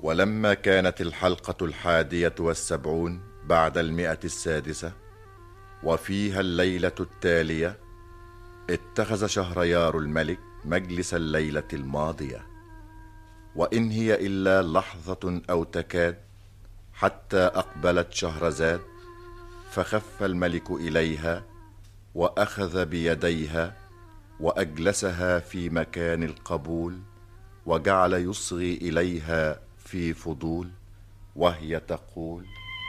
ولما كانت الحلقة الحادية والسبعون بعد المئة السادسة وفيها الليلة التالية اتخذ شهريار الملك مجلس الليلة الماضية وإن هي إلا لحظة أو تكاد حتى أقبلت شهرزاد فخف الملك إليها وأخذ بيديها وأجلسها في مكان القبول وجعل يصغي إليها في فضول وهي تقول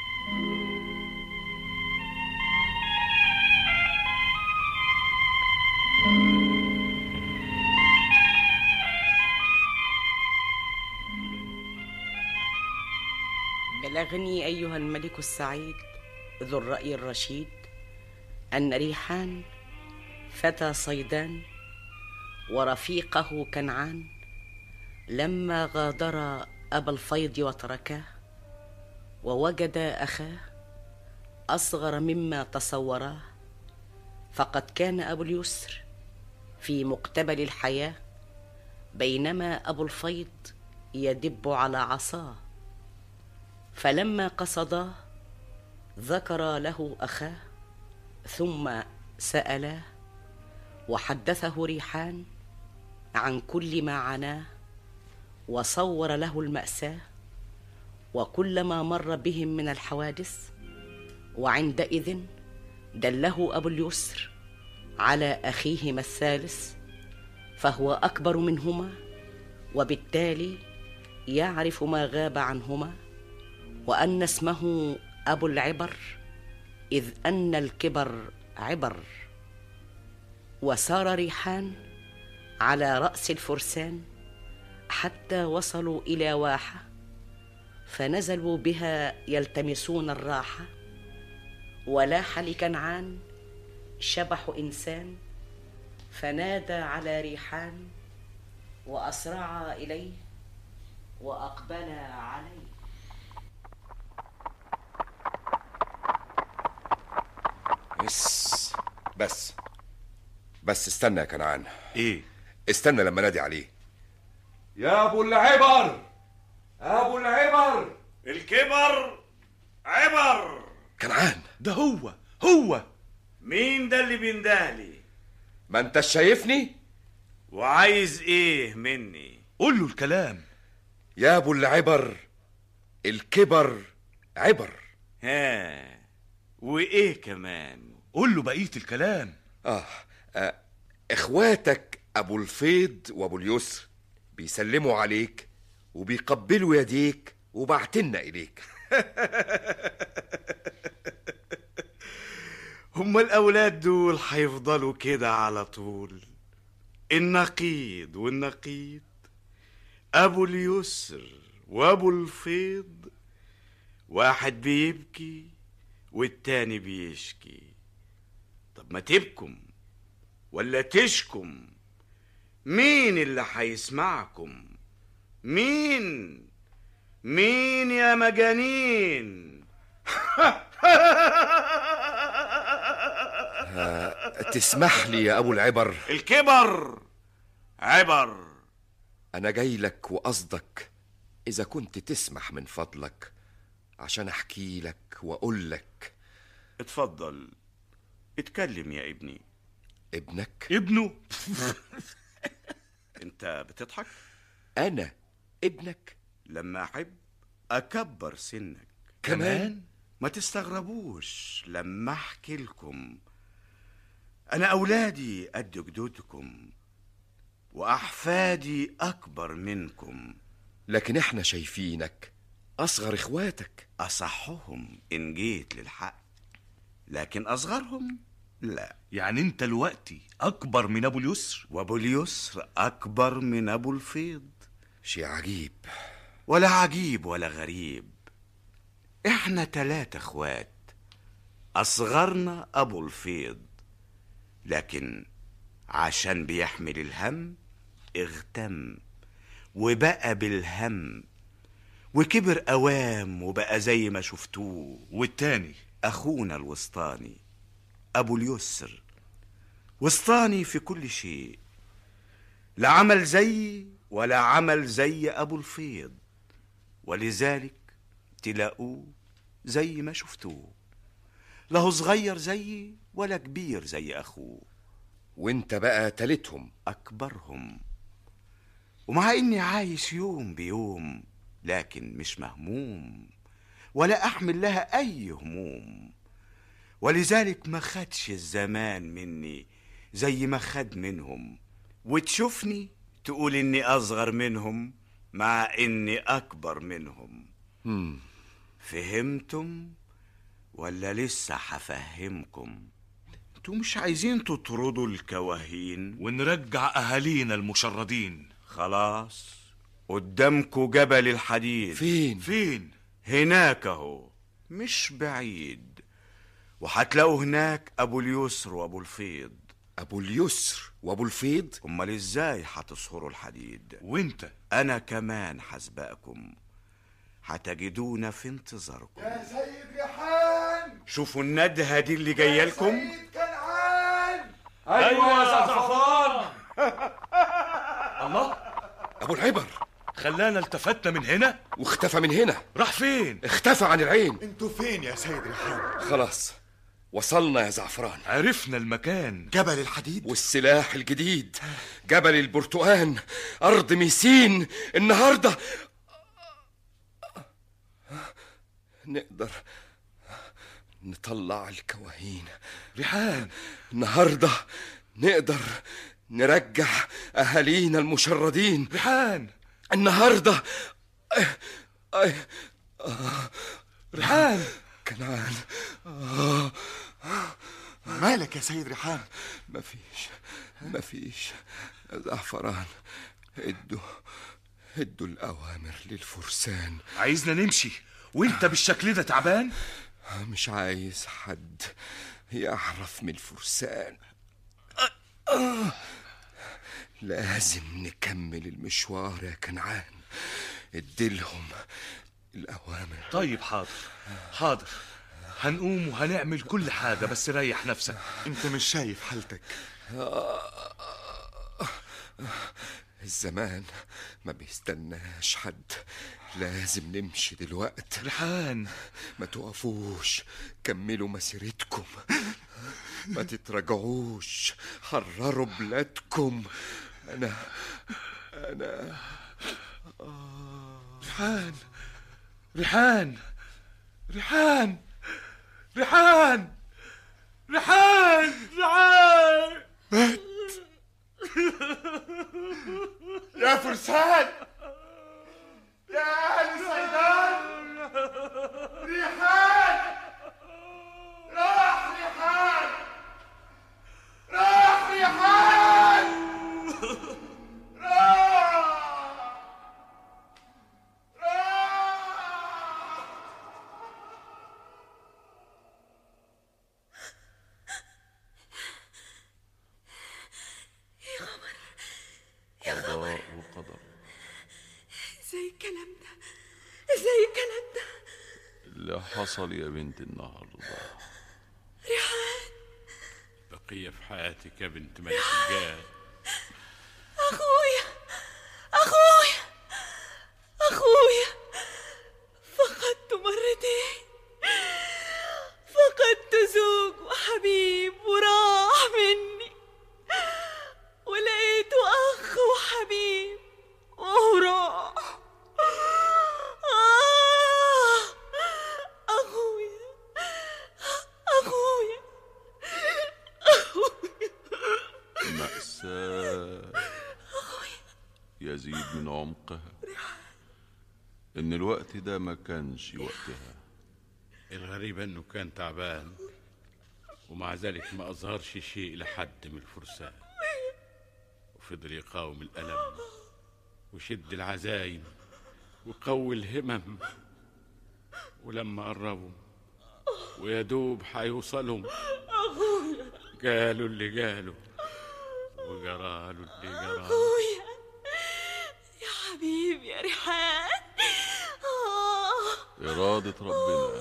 بلغني أيها الملك السعيد ذو الرأي الرشيد أن ريحان فتى صيدان ورفيقه كنعان لما غادرا أبا الفيض وتركاه ووجدا أخاه أصغر مما تصوراه فقد كان أبو اليسر في مقتبل الحياة بينما أبو الفيض يدب على عصاه فلما قصدا ذكر له اخاه ثم سالاه وحدثه ريحان عن كل ما عناه وصور له الماساه وكل ما مر بهم من الحوادث وعندئذ دله ابو اليسر على اخيهما الثالث فهو اكبر منهما وبالتالي يعرف ما غاب عنهما وان اسمه ابو العبر اذ ان الكبر عبر وسار ريحان على راس الفرسان حتى وصلوا الى واحه فنزلوا بها يلتمسون الراحه ولاح لكنعان شبح انسان فنادى على ريحان واسرعا اليه واقبلا عليه بس بس بس استنى يا كنعان ايه استنى لما نادي عليه يا ابو العبر ابو العبر الكبر عبر كنعان ده هو هو مين ده اللي بيندهلي ما انت شايفني وعايز ايه مني قول له الكلام يا ابو العبر الكبر عبر ها وايه كمان قول له بقيه الكلام آه. اه اخواتك ابو الفيض وابو اليسر بيسلموا عليك وبيقبلوا يديك وبعتنا اليك هما الاولاد دول هيفضلوا كده على طول النقيض والنقيض ابو اليسر وابو الفيض واحد بيبكي والتاني بيشكي طب ما تبكم ولا تشكم مين اللي هيسمعكم مين مين يا مجانين تسمح لي يا ابو العبر الكبر عبر انا جاي لك وقصدك اذا كنت تسمح من فضلك عشان احكي لك واقول لك اتفضل اتكلم يا ابني ابنك ابنه انت بتضحك انا ابنك لما احب اكبر سنك كمان ما تستغربوش لما احكي لكم انا اولادي قد جدودكم واحفادي اكبر منكم لكن احنا شايفينك اصغر اخواتك اصحهم ان جيت للحق لكن اصغرهم لا يعني انت دلوقتي اكبر من ابو اليسر وابو اليسر اكبر من ابو الفيض شيء عجيب ولا عجيب ولا غريب احنا تلاتة اخوات اصغرنا ابو الفيض لكن عشان بيحمل الهم اغتم وبقى بالهم وكبر اوام وبقى زي ما شفتوه والتاني اخونا الوسطاني ابو اليسر وسطاني في كل شيء لا عمل زيي ولا عمل زي ابو الفيض ولذلك تلاقوه زي ما شفتوه لا هو صغير زيي ولا كبير زي أخوه وانت بقى تالتهم أكبرهم ومع إني عايش يوم بيوم لكن مش مهموم ولا أحمل لها أي هموم ولذلك ما خدش الزمان مني زي ما خد منهم وتشوفني تقول إني أصغر منهم مع إني أكبر منهم فهمتم ولا لسه هفهمكم انتوا مش عايزين تطردوا الكواهين ونرجع أهالينا المشردين خلاص قدامكوا جبل الحديد فين فين؟ هناك اهو مش بعيد وهتلاقوا هناك ابو اليسر وابو الفيض ابو اليسر وابو الفيض امال ازاي هتصهروا الحديد وانت انا كمان حسبقكم هتجدونا في انتظاركم يا سيد ريحان شوفوا الندهه دي اللي جايه لكم سيد كنعان ايوه يا زعفران الله ابو العبر خلانا التفتنا من هنا واختفى من هنا راح فين؟ اختفى عن العين انتوا فين يا سيد ريحان خلاص وصلنا يا زعفران عرفنا المكان جبل الحديد والسلاح الجديد جبل البرتقان أرض ميسين النهاردة نقدر نطلع الكواهين ريحان النهاردة نقدر نرجع أهالينا المشردين ريحان النهاردة ريحان كنعان مالك يا سيد ريحان مفيش مفيش يا زعفران ادوا ادوا الأوامر للفرسان عايزنا نمشي وانت بالشكل ده تعبان؟ مش عايز حد يعرف من الفرسان لازم نكمل المشوار يا كنعان اديلهم الأوامر طيب حاضر حاضر هنقوم وهنعمل كل حاجة بس ريح نفسك انت مش شايف حالتك الزمان ما بيستناش حد لازم نمشي دلوقت ريحان ما تقفوش كملوا مسيرتكم ما تتراجعوش حرروا بلادكم انا انا ريحان ريحان ريحان ريحان ريحان ريحان يا فرسان يا اهل الصيدان ريحان راح ريحان راح ريحان راح راح قضاء وقدر ازاي الكلام ده ازاي الكلام ده اللي حصل يا بنت النهارده بقية في حياتك يا بنت ملك الجاد اخويا اخويا اخويا فقدت مرتين فقدت زوج وحبيب وراح مني ولقيته اخ وحبيب وهو راح آه اخويا اخويا اخويا مأساة يزيد من عمقها إن الوقت ده ما كانش وقتها الغريب انه كان تعبان ومع ذلك ما اظهرش شيء لحد من الفرسان وفضل يقاوم الالم وشد العزايم وقوي الهمم ولما قربوا ويا دوب حيوصلهم قالوا اللي قالوا وجرالوا اللي جرالوا اخويا يا حبيبي يا ريحان آه إرادة ربنا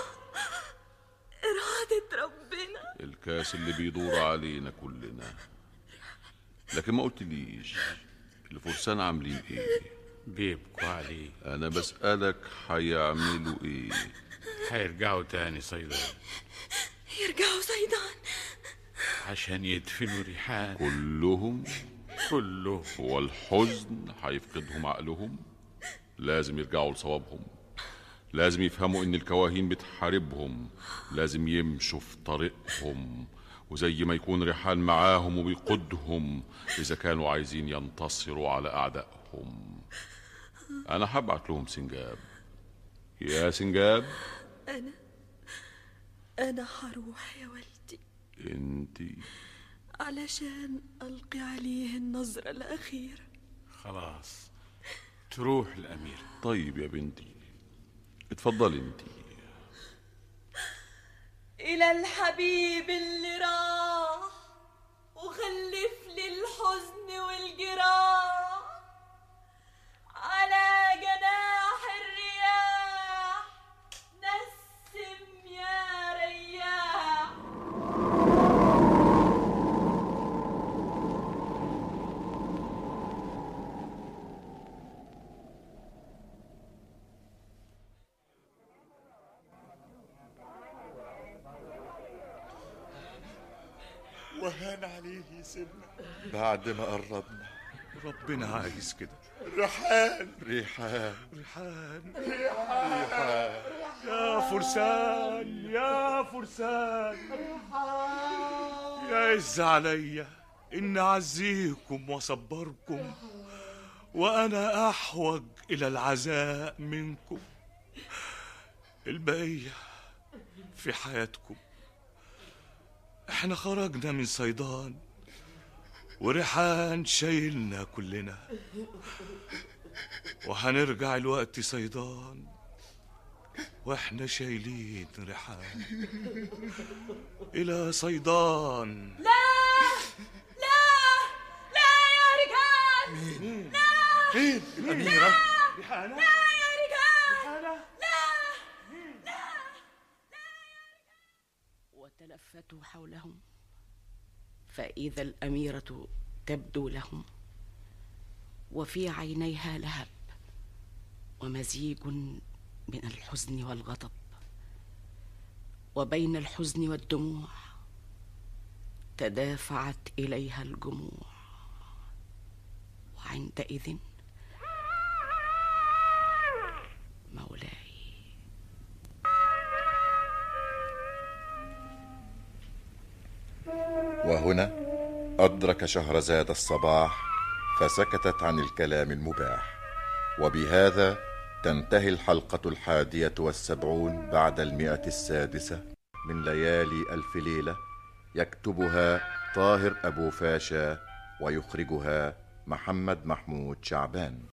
إرادة ربنا الكاس اللي بيدور علينا كلنا لكن ما قلتليش الفرسان عاملين ايه بيبكوا عليه انا بسألك هيعملوا ايه هيرجعوا تاني صيدان يرجعوا صيدان عشان يدفنوا ريحان كلهم كله والحزن هيفقدهم عقلهم لازم يرجعوا لصوابهم لازم يفهموا ان الكواهين بتحاربهم لازم يمشوا في طريقهم وزي ما يكون ريحان معاهم وبيقودهم اذا كانوا عايزين ينتصروا على اعدائهم انا هبعت لهم سنجاب يا سنجاب أنا أنا هروح يا والدي انتي علشان ألقي عليه النظرة الأخيرة خلاص تروح الأمير طيب يا بنتي اتفضلي انتي إلى الحبيب اللي راح وخلف لي الحزن والجراح على جناح الرياح نسم يا رياح وهان عليه سنة بعد ما قربنا ربنا عايز كده ريحان ريحان ريحان يا فرسان يا فرسان يعز عليا إن أعزيكم وأصبركم وأنا أحوج إلى العزاء منكم البقية في حياتكم احنا خرجنا من صيدان وريحان شايلنا كلنا وهنرجع الوقت صيدان واحنا شايلين ريحان الى صيدان لا لا لا يا رجال مين الاميره ريحانه لا يا رجال لا وتلفتوا حولهم فإذا الأميرة تبدو لهم وفي عينيها لهب ومزيج من الحزن والغضب وبين الحزن والدموع تدافعت إليها الجموع وعندئذ مولاي وهنا أدرك شهرزاد الصباح فسكتت عن الكلام المباح وبهذا تنتهي الحلقة الحادية والسبعون بعد المئة السادسة من ليالي ألف ليلة يكتبها طاهر أبو فاشا ويخرجها محمد محمود شعبان